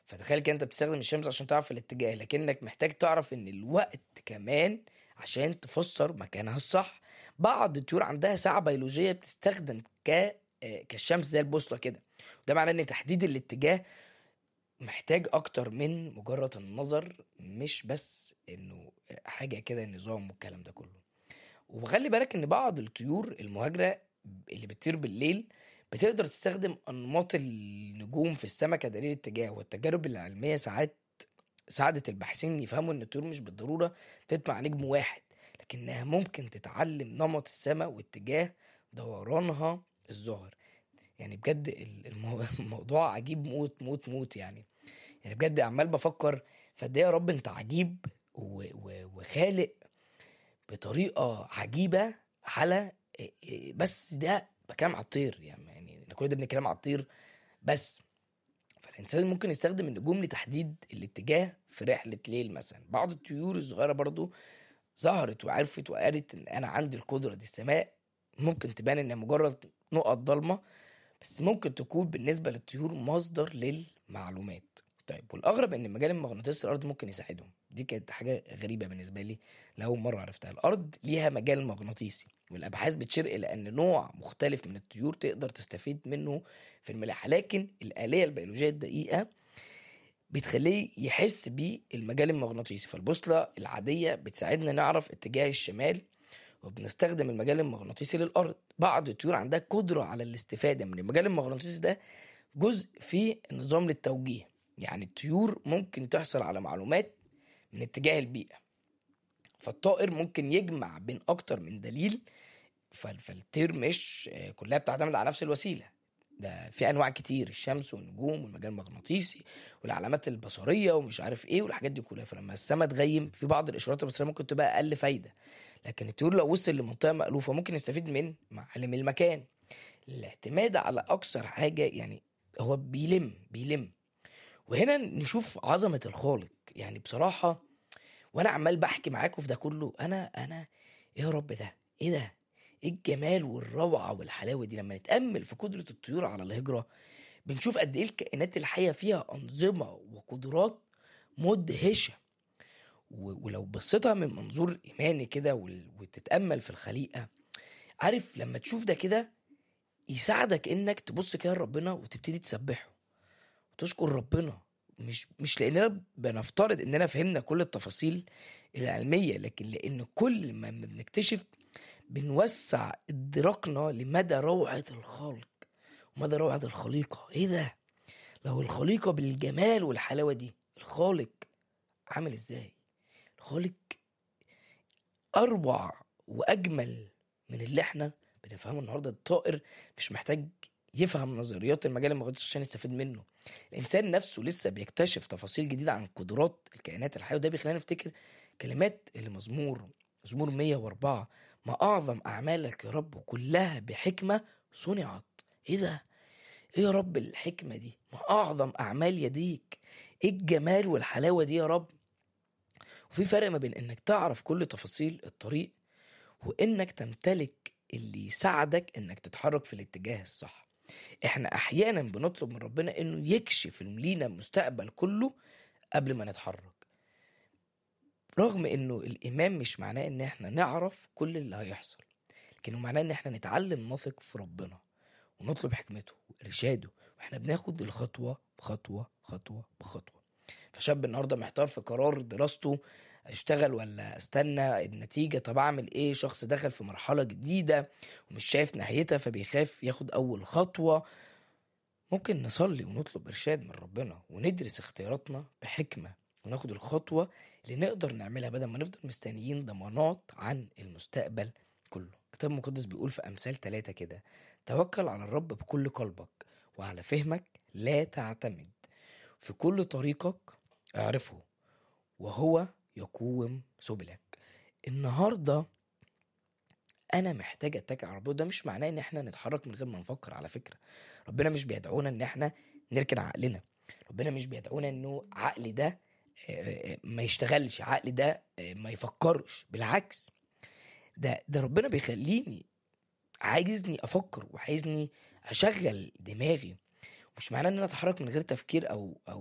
فتخيل كده انت بتستخدم الشمس عشان تعرف الاتجاه لكنك محتاج تعرف ان الوقت كمان عشان تفسر مكانها الصح بعض الطيور عندها ساعة بيولوجية بتستخدم ك آه، كالشمس زي البوصلة كده ده معناه ان تحديد الاتجاه محتاج اكتر من مجرد النظر مش بس انه حاجة كده نظام والكلام ده كله وخلي بالك ان بعض الطيور المهاجرة اللي بتطير بالليل بتقدر تستخدم انماط النجوم في السماء كدليل اتجاه والتجارب العلمية ساعات ساعدت الباحثين يفهموا ان الطيور مش بالضرورة تتبع نجم واحد لكنها ممكن تتعلم نمط السماء واتجاه دورانها الظاهر يعني بجد ال- المو- الموضوع عجيب موت موت موت يعني يعني بجد عمال بفكر فقد ايه يا رب انت عجيب و- و- وخالق بطريقه عجيبه على إيه إيه بس ده بكلام على الطير يعني يعني إحنا كل ده بنتكلم على الطير بس فالانسان ممكن يستخدم النجوم لتحديد الاتجاه في رحله ليل مثلا بعض الطيور الصغيره برضو ظهرت وعرفت وقالت ان انا عندي القدره دي السماء ممكن تبان انها مجرد نقط ضلمه بس ممكن تكون بالنسبه للطيور مصدر للمعلومات طيب والاغرب ان مجال المغناطيس الارض ممكن يساعدهم دي كانت حاجه غريبه بالنسبه لي لاول مره عرفتها الارض ليها مجال مغناطيسي والابحاث بتشير الى ان نوع مختلف من الطيور تقدر تستفيد منه في الملاحه لكن الاليه البيولوجيه الدقيقه بتخليه يحس بالمجال المغناطيسي فالبوصله العاديه بتساعدنا نعرف اتجاه الشمال وبنستخدم المجال المغناطيسي للارض بعض الطيور عندها قدره على الاستفاده من المجال المغناطيسي ده جزء في النظام للتوجيه يعني الطيور ممكن تحصل على معلومات من اتجاه البيئه فالطائر ممكن يجمع بين اكتر من دليل فال- فالطير مش آه، كلها بتعتمد على نفس الوسيله ده في انواع كتير الشمس والنجوم والمجال المغناطيسي والعلامات البصريه ومش عارف ايه والحاجات دي كلها فلما السما تغيم في بعض الاشارات البصريه ممكن تبقى اقل فايده لكن الطيور لو وصل لمنطقه مألوفه ممكن يستفيد من معالم المكان الاعتماد على اكثر حاجه يعني هو بيلم بيلم وهنا نشوف عظمه الخالق يعني بصراحه وانا عمال بحكي معاكم في ده كله انا انا ايه يا رب ده ايه ده ايه الجمال والروعه والحلاوه دي لما نتامل في قدره الطيور على الهجره بنشوف قد ايه الكائنات الحيه فيها انظمه وقدرات مدهشه و- ولو بصيتها من منظور ايماني كده وال- وتتامل في الخليقه عارف لما تشوف ده كده يساعدك انك تبص كده لربنا وتبتدي تسبحه وتشكر ربنا مش مش لاننا بنفترض اننا فهمنا كل التفاصيل العلميه لكن لان كل ما بنكتشف بنوسع ادراكنا لمدى روعه الخلق ومدى روعه الخليقه ايه ده لو الخليقه بالجمال والحلاوه دي الخالق عامل ازاي الخالق اروع واجمل من اللي احنا بنفهمه النهارده الطائر مش محتاج يفهم نظريات المجال المغناطيسي عشان يستفيد منه الانسان نفسه لسه بيكتشف تفاصيل جديده عن قدرات الكائنات الحيه وده بيخلينا نفتكر كلمات المزمور مزمور 104 ما اعظم اعمالك يا رب كلها بحكمه صنعت ايه ده ايه يا رب الحكمه دي ما اعظم اعمال يديك ايه الجمال والحلاوه دي يا رب وفي فرق ما بين انك تعرف كل تفاصيل الطريق وانك تمتلك اللي يساعدك انك تتحرك في الاتجاه الصح احنا احيانا بنطلب من ربنا انه يكشف لينا المستقبل كله قبل ما نتحرك رغم انه الايمان مش معناه ان احنا نعرف كل اللي هيحصل لكنه معناه ان احنا نتعلم نثق في ربنا ونطلب حكمته وارشاده واحنا بناخد الخطوه بخطوه خطوه بخطوه فشاب النهارده محتار في قرار دراسته اشتغل ولا استنى النتيجه طب اعمل ايه شخص دخل في مرحله جديده ومش شايف نهايتها فبيخاف ياخد اول خطوه ممكن نصلي ونطلب ارشاد من ربنا وندرس اختياراتنا بحكمه وناخد الخطوه اللي نقدر نعملها بدل ما نفضل مستنيين ضمانات عن المستقبل كله الكتاب المقدس بيقول في امثال ثلاثة كده توكل على الرب بكل قلبك وعلى فهمك لا تعتمد في كل طريقك اعرفه وهو يقوم سبلك النهارده انا محتاج اتكل على ربنا ده مش معناه ان احنا نتحرك من غير ما نفكر على فكره ربنا مش بيدعونا ان احنا نركن عقلنا ربنا مش بيدعونا انه عقلي ده آه، آه، ما يشتغلش عقلي ده آه، ما يفكرش بالعكس ده ده ربنا بيخليني عايزني افكر وعايزني اشغل دماغي مش معناه ان انا اتحرك من غير تفكير او او